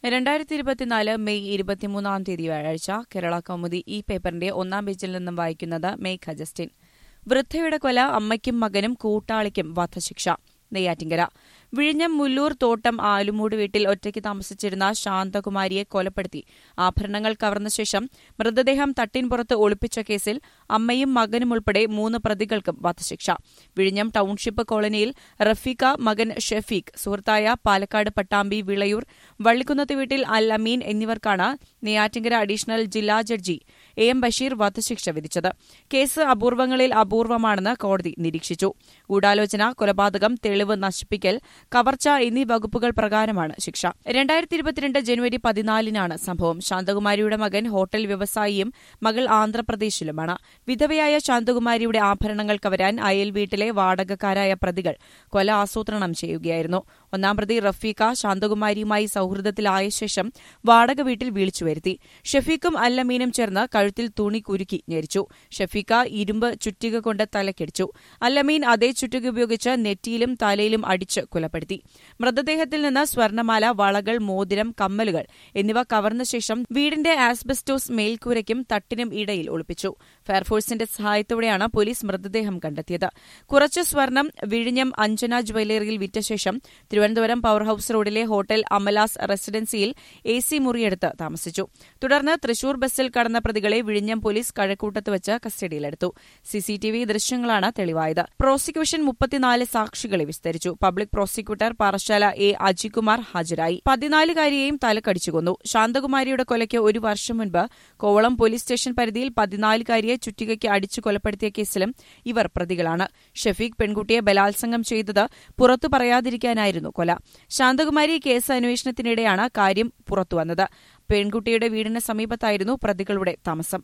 രണ്ടായിരത്തി ഇരുപത്തിനാല് മെയ് ഇരുപത്തിമൂന്നാം തീയതി വ്യാഴാഴ്ച കേരള കൗമുദി ഈ പേപ്പറിന്റെ ഒന്നാം പേജിൽ നിന്നും വായിക്കുന്നത് മേഘ ജസ്റ്റിൻ വൃദ്ധയുടെ കൊല അമ്മയ്ക്കും മകനും കൂട്ടാളിക്കും വധശിക്ഷ നെയ്യാറ്റിങ്കര വിഴിഞ്ഞം മുല്ലൂർ തോട്ടം ആലുമൂട് വീട്ടിൽ ഒറ്റയ്ക്ക് താമസിച്ചിരുന്ന ശാന്തകുമാരിയെ കൊലപ്പെടുത്തി ആഭരണങ്ങൾ കവർന്ന ശേഷം മൃതദേഹം തട്ടിൻപുറത്ത് ഒളിപ്പിച്ച കേസിൽ അമ്മയും മകനും ഉൾപ്പെടെ മൂന്ന് പ്രതികൾക്കും വധശിക്ഷ വിഴിഞ്ഞം ടൌൺഷിപ്പ് കോളനിയിൽ റഫീഖ മകൻ ഷെഫീഖ് സുഹൃത്തായ പാലക്കാട് പട്ടാമ്പി വിളയൂർ വള്ളിക്കുന്നത്ത് വീട്ടിൽ അൽ അമീൻ എന്നിവർക്കാണ് നെയ്യാറ്റിങ്കര അഡീഷണൽ ജില്ലാ ജഡ്ജി എ എം ബഷീർ വധശിക്ഷ വിധിച്ചത് കേസ് അപൂർവങ്ങളിൽ അപൂർവമാണെന്ന് കോടതി നിരീക്ഷിച്ചു ഗൂഢാലോചന കൊലപാതകം തെളിവ് നശിപ്പിക്കൽ കവർച്ച എന്നീ വകുപ്പുകൾ പ്രകാരമാണ് ശിക്ഷ രണ്ടായിരത്തി ഇരുപത്തിരണ്ട് ജനുവരി പതിനാലിനാണ് സംഭവം ശാന്തകുമാരിയുടെ മകൻ ഹോട്ടൽ വ്യവസായിയും മകൾ ആന്ധ്രാപ്രദേശിലുമാണ് വിധവയായ ശാന്തകുമാരിയുടെ ആഭരണങ്ങൾ കവരാൻ അയൽ വീട്ടിലെ വാടകക്കാരായ പ്രതികൾ കൊല ആസൂത്രണം ചെയ്യുകയായിരുന്നു ഒന്നാം പ്രതി റഫീഖ ശാന്തകുമാരിയുമായി സൌഹൃദത്തിലായ ശേഷം വാടക വീട്ടിൽ വിളിച്ചു വരുത്തി ഷഫീഖും അല്ലമീനും ചേർന്ന് കഴുത്തിൽ തുണി കുരുക്കി ഞെരിച്ചു ഷഫീഖ ഇരുമ്പ് ചുറ്റിക കൊണ്ട് തലക്കടിച്ചു അല്ലമീൻ അതേ ചുറ്റിക ഉപയോഗിച്ച് നെറ്റിയിലും തലയിലും അടിച്ച് കൊലപ്പെടുത്തി മൃതദേഹത്തിൽ നിന്ന് സ്വർണമാല വളകൾ മോതിരം കമ്മലുകൾ എന്നിവ കവർന്ന ശേഷം വീടിന്റെ ആസ്ബസ്റ്റോസ് മേൽക്കൂരയ്ക്കും തട്ടിനും ഇടയിൽ ഒളിപ്പിച്ചു ഫയർഫോഴ്സിന്റെ സഹായത്തോടെയാണ് പോലീസ് മൃതദേഹം കണ്ടെത്തിയത് കുറച്ച് സ്വർണം വിഴിഞ്ഞം അഞ്ജന ജ്വല്ലറിയിൽ വിറ്റ ശേഷം തിരുവനന്തപുരം പവർ ഹൌസ് റോഡിലെ ഹോട്ടൽ അമലാസ് റെസിഡൻസിയിൽ എ സി മുറിയെടുത്ത് താമസിച്ചു തുടർന്ന് തൃശൂർ ബസ്സിൽ കടന്ന പ്രതികളെ വിഴിഞ്ഞം പോലീസ് കഴക്കൂട്ടത്ത് വെച്ച് കസ്റ്റഡിയിലെടുത്തു സിസിടിവി ദൃശ്യങ്ങളാണ് തെളിവായത് പ്രോസിക്യൂഷൻ മുപ്പത്തിനാല് സാക്ഷികളെ വിസ്തരിച്ചു public prosecutor Parassala A Ajikumar ഹാജരായി പതിനാലുകാരിയെയും തലക്കടിച്ചു കൊന്നു ശാന്തകുമാരിയുടെ കൊലയ്ക്ക് ഒരു വർഷം മുൻപ് കോവളം പോലീസ് സ്റ്റേഷൻ പരിധിയിൽ പതിനാലുകാരിയെ ചുറ്റികയ്ക്ക് അടിച്ചു കൊലപ്പെടുത്തിയ കേസിലും ഇവർ പ്രതികളാണ് ഷഫീഖ് പെൺകുട്ടിയെ ബലാത്സംഗം ചെയ്തത് പുറത്തു പറയാതിരിക്കാനായിരുന്നു കൊല ശാന്തകുമാരി കേസ് അന്വേഷണത്തിനിടെയാണ് കാര്യം പുറത്തുവന്നത് പെൺകുട്ടിയുടെ വീടിന് സമീപത്തായിരുന്നു പ്രതികളുടെ താമസം